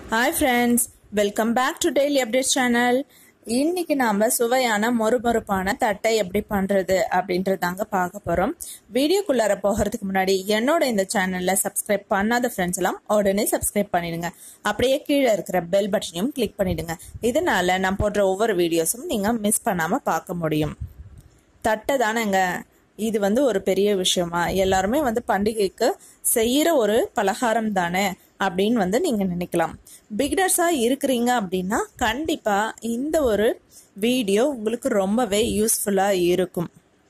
hi friends welcome back to daily update channel இன்னைக்கு நாம சுவையான மொறுமொறுப்பான தட்டை எப்படி பண்றது அப்படின்றதாங்க பார்க்க போறோம் வீடியோக்குள்ளார போகிறதுக்கு முன்னாடி என்னோட இந்த சேனல்ல சப்ஸ்கிரைப் பண்ணாத ஃப்ரெண்ட்ஸ் எல்லாம் உடனே சப்ஸ்கிரைப் பண்ணிடுங்க அப்படியே கீழே இருக்கிற பெல் பட்டனையும் கிளிக் பண்ணிடுங்க இதனால நான் போடுற ஒவ்வொரு வீடியோஸும் நீங்க மிஸ் பண்ணாம பார்க்க முடியும் தட்டை தானேங்க இது வந்து ஒரு பெரிய விஷயமா எல்லாருமே வந்து பண்டிகைக்கு செய்யற ஒரு பலகாரம் தானே அப்படின்னு வந்து நீங்க நினைக்கலாம் பிகினர்ஸா இருக்கிறீங்க அப்படின்னா கண்டிப்பா இந்த ஒரு வீடியோ உங்களுக்கு ரொம்பவே யூஸ்ஃபுல்லா இருக்கும்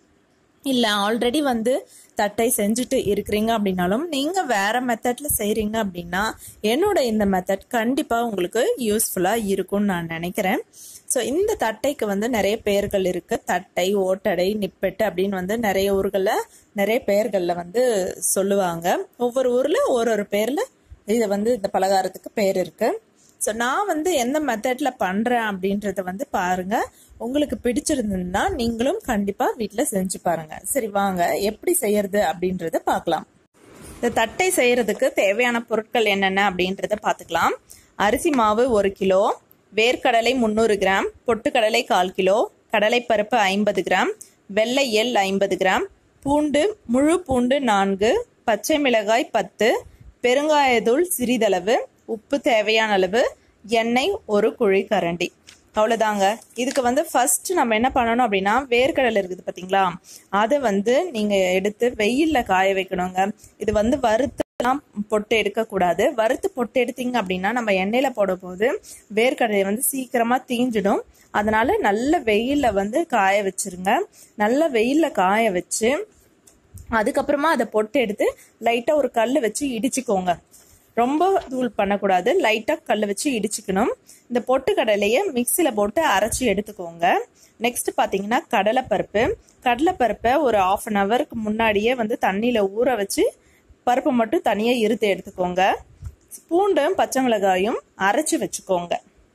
இல்லை ஆல்ரெடி வந்து தட்டை செஞ்சுட்டு இருக்கிறீங்க அப்படின்னாலும் நீங்கள் வேற மெத்தடில் செய்கிறீங்க அப்படின்னா என்னோட இந்த மெத்தட் கண்டிப்பாக உங்களுக்கு யூஸ்ஃபுல்லாக இருக்கும்னு நான் நினைக்கிறேன் ஸோ இந்த தட்டைக்கு வந்து நிறைய பெயர்கள் இருக்கு தட்டை ஓட்டடை நிப்பெட்டு அப்படின்னு வந்து நிறைய ஊர்களில் நிறைய பெயர்களில் வந்து சொல்லுவாங்க ஒவ்வொரு ஊரில் ஒரு ஒரு பேரில் இதை வந்து இந்த பலகாரத்துக்கு பேர் இருக்கு ஸோ நான் வந்து எந்த மெத்தடில் பண்ணுறேன் அப்படின்றத வந்து பாருங்க உங்களுக்கு பிடிச்சிருந்ததுன்னா நீங்களும் கண்டிப்பாக வீட்டில் செஞ்சு பாருங்க சரி வாங்க எப்படி செய்யறது அப்படின்றத பார்க்கலாம் இந்த தட்டை செய்யறதுக்கு தேவையான பொருட்கள் என்னென்ன அப்படின்றத பார்த்துக்கலாம் அரிசி மாவு ஒரு கிலோ வேர்க்கடலை முந்நூறு கிராம் பொட்டுக்கடலை கால் கிலோ கடலைப்பருப்பு ஐம்பது கிராம் வெள்ளை எள் ஐம்பது கிராம் பூண்டு முழு பூண்டு நான்கு பச்சை மிளகாய் பத்து பெருங்காயத்தூள் சிறிதளவு உப்பு தேவையான அளவு எண்ணெய் ஒரு குழி கரண்டி அவ்வளோதாங்க இதுக்கு வந்து ஃபர்ஸ்ட் நம்ம என்ன பண்ணணும் அப்படின்னா வேர்க்கடலை இருக்குது பார்த்தீங்களா அதை வந்து நீங்கள் எடுத்து வெயிலில் காய வைக்கணுங்க இது வந்து வறுத்துலாம் பொட்டு எடுக்கக்கூடாது வறுத்து பொட்டு எடுத்தீங்க அப்படின்னா நம்ம எண்ணெயில் போடும்போது வேர்க்கடலை வந்து சீக்கிரமாக தீஞ்சிடும் அதனால நல்ல வெயிலில் வந்து காய வச்சிருங்க நல்ல வெயிலில் காய வச்சு அதுக்கப்புறமா அதை பொட்டு எடுத்து லைட்டாக ஒரு கல் வச்சு இடிச்சுக்கோங்க ரொம்ப தூள் பண்ணக்கூடாது லைட்டாக கல் வச்சு இடிச்சுக்கணும் இந்த பொட்டு கடலையை மிக்சியில் போட்டு அரைச்சி எடுத்துக்கோங்க நெக்ஸ்ட் பார்த்தீங்கன்னா கடலைப்பருப்பு கடலைப்பருப்பை ஒரு ஆஃப் அன் ஹவருக்கு முன்னாடியே வந்து தண்ணியில் ஊற வச்சு பருப்பை மட்டும் தனியாக இருத்து எடுத்துக்கோங்க பூண்டும் பச்சை மிளகாயும் அரைச்சி வச்சுக்கோங்க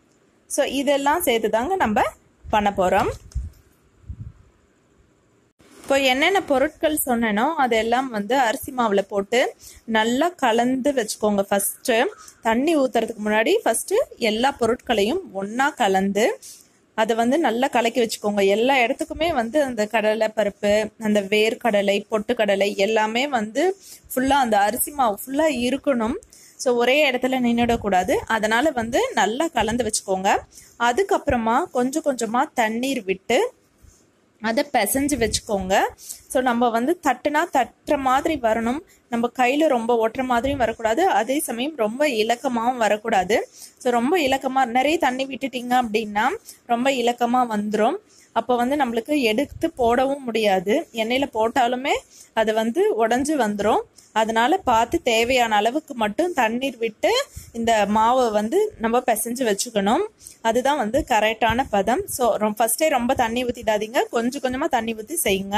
ஸோ இதெல்லாம் சேர்த்து தாங்க நம்ம பண்ண போகிறோம் இப்போ என்னென்ன பொருட்கள் சொன்னேனோ அதெல்லாம் வந்து அரிசி மாவில் போட்டு நல்லா கலந்து வச்சுக்கோங்க ஃபஸ்ட்டு தண்ணி ஊற்றுறதுக்கு முன்னாடி ஃபஸ்ட்டு எல்லா பொருட்களையும் ஒன்றா கலந்து அதை வந்து நல்லா கலக்கி வச்சுக்கோங்க எல்லா இடத்துக்குமே வந்து அந்த கடலை பருப்பு அந்த வேர்க்கடலை பொட்டுக்கடலை எல்லாமே வந்து ஃபுல்லாக அந்த அரிசி மாவு ஃபுல்லாக இருக்கணும் ஸோ ஒரே இடத்துல நின்றுடக்கூடாது அதனால வந்து நல்லா கலந்து வச்சுக்கோங்க அதுக்கப்புறமா கொஞ்சம் கொஞ்சமாக தண்ணீர் விட்டு அதை பிசைஞ்சு வச்சுக்கோங்க ஸோ நம்ம வந்து தட்டுனா தட்டுற மாதிரி வரணும் நம்ம கையில் ரொம்ப ஒட்டுற மாதிரியும் வரக்கூடாது அதே சமயம் ரொம்ப இலக்கமாகவும் வரக்கூடாது ஸோ ரொம்ப இலக்கமாக நிறைய தண்ணி விட்டுட்டீங்க அப்படின்னா ரொம்ப இலக்கமாக வந்துடும் அப்போ வந்து நம்மளுக்கு எடுத்து போடவும் முடியாது எண்ணெயில் போட்டாலுமே அது வந்து உடஞ்சி வந்துடும் அதனால பார்த்து தேவையான அளவுக்கு மட்டும் தண்ணீர் விட்டு இந்த மாவை வந்து நம்ம பிசைஞ்சு வச்சுக்கணும் அதுதான் வந்து கரெக்டான பதம் ஸோ ஃபர்ஸ்டே ரொம்ப தண்ணி ஊற்றிடாதீங்க கொஞ்சம் கொஞ்சமாக தண்ணி ஊற்றி செய்யுங்க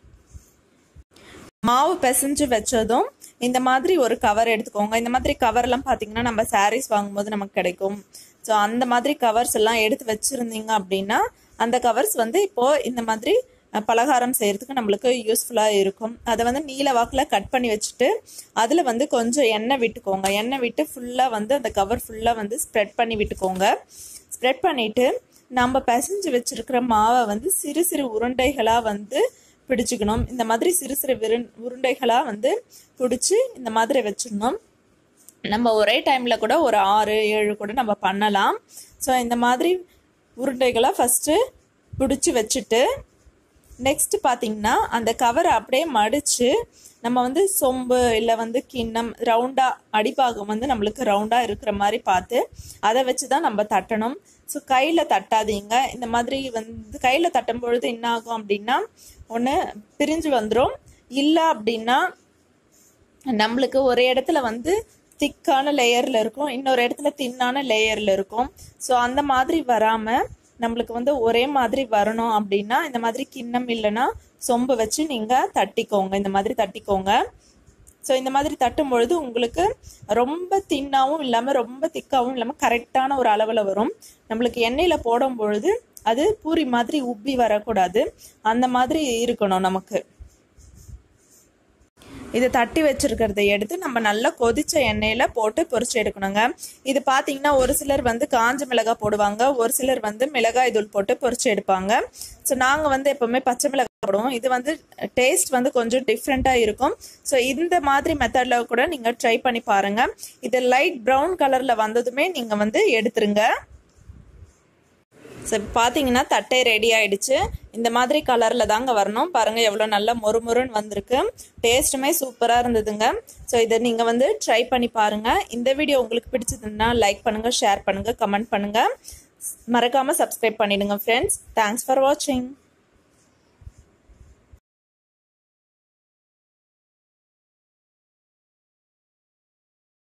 மாவு பிசைஞ்சு வச்சதும் இந்த மாதிரி ஒரு கவர் எடுத்துக்கோங்க இந்த மாதிரி கவர்லாம் பார்த்தீங்கன்னா நம்ம சாரீஸ் வாங்கும்போது நமக்கு கிடைக்கும் ஸோ அந்த மாதிரி கவர்ஸ் எல்லாம் எடுத்து வச்சிருந்தீங்க அப்படின்னா அந்த கவர்ஸ் வந்து இப்போ இந்த மாதிரி பலகாரம் செய்யறதுக்கு நம்மளுக்கு யூஸ்ஃபுல்லாக இருக்கும் அதை வந்து நீல வாக்கில் கட் பண்ணி வச்சுட்டு அதில் வந்து கொஞ்சம் எண்ணெய் விட்டுக்கோங்க எண்ணெய் விட்டு ஃபுல்லாக வந்து அந்த கவர் ஃபுல்லாக வந்து ஸ்ப்ரெட் பண்ணி விட்டுக்கோங்க ஸ்ப்ரெட் பண்ணிவிட்டு நம்ம பிசைஞ்சு வச்சுருக்கிற மாவை வந்து சிறு சிறு உருண்டைகளாக வந்து பிடிச்சிக்கணும் இந்த மாதிரி சிறு சிறு விரு உருண்டைகளாக வந்து பிடிச்சி இந்த மாதிரி வச்சிடணும் நம்ம ஒரே டைமில் கூட ஒரு ஆறு ஏழு கூட நம்ம பண்ணலாம் ஸோ இந்த மாதிரி உருண்டைகளாக ஃபஸ்ட்டு பிடிச்சி வச்சுட்டு நெக்ஸ்ட் பார்த்தீங்கன்னா அந்த கவரை அப்படியே மடித்து நம்ம வந்து சொம்பு இல்லை வந்து கிண்ணம் ரவுண்டாக அடிப்பாகம் வந்து நம்மளுக்கு ரவுண்டாக இருக்கிற மாதிரி பார்த்து அதை வச்சு தான் நம்ம தட்டணும் ஸோ கையில் தட்டாதீங்க இந்த மாதிரி வந்து கையில் தட்டும் பொழுது என்ன ஆகும் அப்படின்னா ஒன்று பிரிஞ்சு வந்துடும் இல்லை அப்படின்னா நம்மளுக்கு ஒரு இடத்துல வந்து திக்கான லேயரில் இருக்கும் இன்னொரு இடத்துல தின்னான லேயரில் இருக்கும் ஸோ அந்த மாதிரி வராமல் நம்மளுக்கு வந்து ஒரே மாதிரி வரணும் அப்படின்னா இந்த மாதிரி கிண்ணம் இல்லைன்னா சொம்பு வச்சு நீங்கள் தட்டிக்கோங்க இந்த மாதிரி தட்டிக்கோங்க ஸோ இந்த மாதிரி தட்டும் பொழுது உங்களுக்கு ரொம்ப தின்னாவும் இல்லாமல் ரொம்ப திக்காவும் இல்லாமல் கரெக்டான ஒரு அளவில் வரும் நம்மளுக்கு எண்ணெயில் போடும் பொழுது அது பூரி மாதிரி உப்பி வரக்கூடாது அந்த மாதிரி இருக்கணும் நமக்கு இதை தட்டி வச்சிருக்கிறத எடுத்து நம்ம நல்லா கொதிச்ச எண்ணெயில் போட்டு பொரிச்சு எடுக்கணுங்க இது பார்த்தீங்கன்னா ஒரு சிலர் வந்து காஞ்ச மிளகாய் போடுவாங்க ஒரு சிலர் வந்து மிளகாய் தூள் போட்டு பொரிச்சு எடுப்பாங்க ஸோ நாங்கள் வந்து எப்போவுமே பச்சை மிளகாய் போடுவோம் இது வந்து டேஸ்ட் வந்து கொஞ்சம் டிஃப்ரெண்ட்டாக இருக்கும் ஸோ இந்த மாதிரி மெத்தடில் கூட நீங்கள் ட்ரை பண்ணி பாருங்கள் இது லைட் ப்ரௌன் கலரில் வந்ததுமே நீங்கள் வந்து எடுத்துருங்க ஸோ இப்போ பார்த்தீங்கன்னா தட்டை ரெடி ஆயிடுச்சு இந்த மாதிரி கலரில் தாங்க வரணும் பாருங்கள் எவ்வளோ நல்லா மொறுமொறுன்னு வந்திருக்கு டேஸ்ட்டுமே சூப்பராக இருந்ததுங்க ஸோ இதை நீங்கள் வந்து ட்ரை பண்ணி பாருங்கள் இந்த வீடியோ உங்களுக்கு பிடிச்சதுன்னா லைக் பண்ணுங்கள் ஷேர் பண்ணுங்கள் கமெண்ட் பண்ணுங்கள் மறக்காமல் சப்ஸ்கிரைப் பண்ணிடுங்க ஃப்ரெண்ட்ஸ் தேங்க்ஸ் ஃபார் வாட்சிங்